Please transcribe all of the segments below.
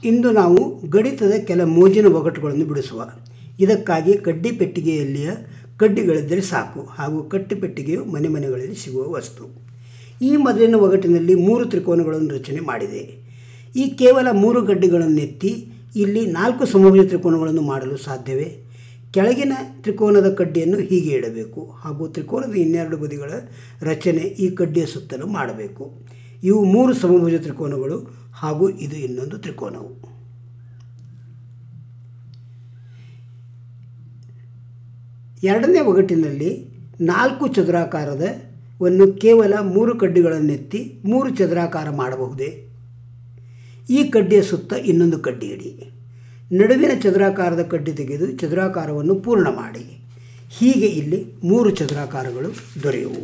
ಇಂದು ನಾವು ಗಣಿತದ ಕೆಲ ಮೋಜಿನ ಒಗಟುಗಳನ್ನು ಬಿಡಿಸುವ ಇದಕ್ಕಾಗಿ ಕಡ್ಡಿ ಪೆಟ್ಟಿಗೆಯಲ್ಲಿಯ ಕಡ್ಡಿಗಳಿದ್ದರೆ ಸಾಕು ಹಾಗೂ ಕಟ್ಟಿ ಪೆಟ್ಟಿಗೆಯು ಮನೆ ಮನೆಗಳಲ್ಲಿ ಸಿಗುವ ವಸ್ತು ಈ ಮೊದಲಿನ ಒಗಟಿನಲ್ಲಿ ಮೂರು ತ್ರಿಕೋನಗಳನ್ನು ರಚನೆ ಮಾಡಿದೆ ಈ ಕೇವಲ ಮೂರು ಗಡ್ಡಿಗಳನ್ನೆತ್ತಿ ಇಲ್ಲಿ ನಾಲ್ಕು ಸಮಭುಜ ತ್ರಿಕೋನಗಳನ್ನು ಮಾಡಲು ಸಾಧ್ಯವೇ ಕೆಳಗಿನ ತ್ರಿಕೋನದ ಕಡ್ಡಿಯನ್ನು ಹೀಗೆ ಇಡಬೇಕು ಹಾಗೂ ತ್ರಿಕೋನದ ಇನ್ನೆರಡು ಬದಿಗಳ ರಚನೆ ಈ ಕಡ್ಡಿಯ ಸುತ್ತಲೂ ಮಾಡಬೇಕು ಇವು ಮೂರು ಸಮಭುಜ ತ್ರಿಕೋನಗಳು ಹಾಗೂ ಇದು ಇನ್ನೊಂದು ತ್ರಿಕೋನವು ಎರಡನೇ ಒಗಟಿನಲ್ಲಿ ನಾಲ್ಕು ಚದುರಾಕಾರದ ವನ್ನು ಕೇವಲ ಮೂರು ಕಡ್ಡಿಗಳನ್ನೆತ್ತಿ ಮೂರು ಚದುರಾಕಾರ ಮಾಡಬಹುದೇ ಈ ಕಡ್ಡಿಯ ಸುತ್ತ ಇನ್ನೊಂದು ಕಡ್ಡಿ ಇಡಿ ನಡುವಿನ ಚದುರಾಕಾರದ ಕಡ್ಡಿ ತೆಗೆದು ಚದುರಾಕಾರವನ್ನು ಪೂರ್ಣ ಮಾಡಿ ಹೀಗೆ ಇಲ್ಲಿ ಮೂರು ಚದುರಾಕಾರಗಳು ದೊರೆಯುವು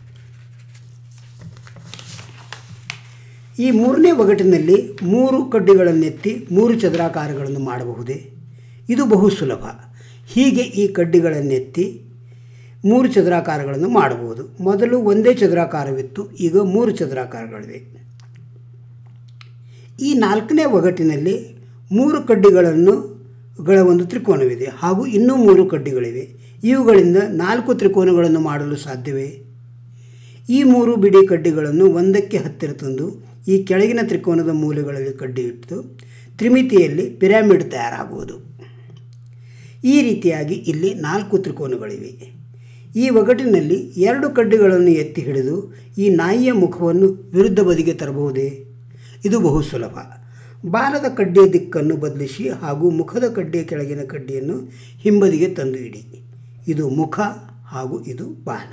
ಈ ಮೂರನೇ ಒಗಟಿನಲ್ಲಿ ಮೂರು ಕಡ್ಡಿಗಳನ್ನೆತ್ತಿ ಮೂರು ಚದುರಾಕಾರಗಳನ್ನು ಮಾಡಬಹುದೇ ಇದು ಬಹು ಸುಲಭ ಹೀಗೆ ಈ ಕಡ್ಡಿಗಳನ್ನೆತ್ತಿ ಮೂರು ಚದುರಾಕಾರಗಳನ್ನು ಮಾಡಬಹುದು ಮೊದಲು ಒಂದೇ ಚದುರಾಕಾರವಿತ್ತು ಈಗ ಮೂರು ಚದುರಾಕಾರಗಳಿವೆ ಈ ನಾಲ್ಕನೇ ಒಗಟಿನಲ್ಲಿ ಮೂರು ಕಡ್ಡಿಗಳನ್ನು ಗಳ ಒಂದು ತ್ರಿಕೋನವಿದೆ ಹಾಗೂ ಇನ್ನೂ ಮೂರು ಕಡ್ಡಿಗಳಿವೆ ಇವುಗಳಿಂದ ನಾಲ್ಕು ತ್ರಿಕೋನಗಳನ್ನು ಮಾಡಲು ಸಾಧ್ಯವೇ ಈ ಮೂರು ಬಿಡಿ ಕಡ್ಡಿಗಳನ್ನು ಒಂದಕ್ಕೆ ಹತ್ತಿರ ತಂದು ಈ ಕೆಳಗಿನ ತ್ರಿಕೋನದ ಮೂಲೆಗಳಲ್ಲಿ ಕಡ್ಡಿ ಇಟ್ಟು ತ್ರಿಮಿತಿಯಲ್ಲಿ ಪಿರಾಮಿಡ್ ತಯಾರಾಗುವುದು ಈ ರೀತಿಯಾಗಿ ಇಲ್ಲಿ ನಾಲ್ಕು ತ್ರಿಕೋನಗಳಿವೆ ಈ ಒಗಟಿನಲ್ಲಿ ಎರಡು ಕಡ್ಡಿಗಳನ್ನು ಎತ್ತಿ ಹಿಡಿದು ಈ ನಾಯಿಯ ಮುಖವನ್ನು ವಿರುದ್ಧ ಬದಿಗೆ ತರಬಹುದೇ ಇದು ಬಹು ಸುಲಭ ಬಾಲದ ಕಡ್ಡಿಯ ದಿಕ್ಕನ್ನು ಬದಲಿಸಿ ಹಾಗೂ ಮುಖದ ಕಡ್ಡಿಯ ಕೆಳಗಿನ ಕಡ್ಡಿಯನ್ನು ಹಿಂಬದಿಗೆ ತಂದು ಇಡಿ ಇದು ಮುಖ ಹಾಗೂ ಇದು ಬಾಲ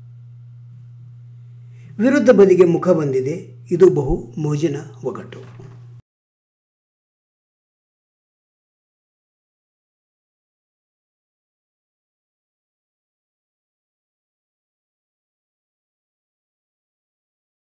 ವಿರುದ್ಧ ಬದಿಗೆ ಮುಖ ಬಂದಿದೆ ಇದು ಬಹು ಮೋಜಿನ ಒಗಟು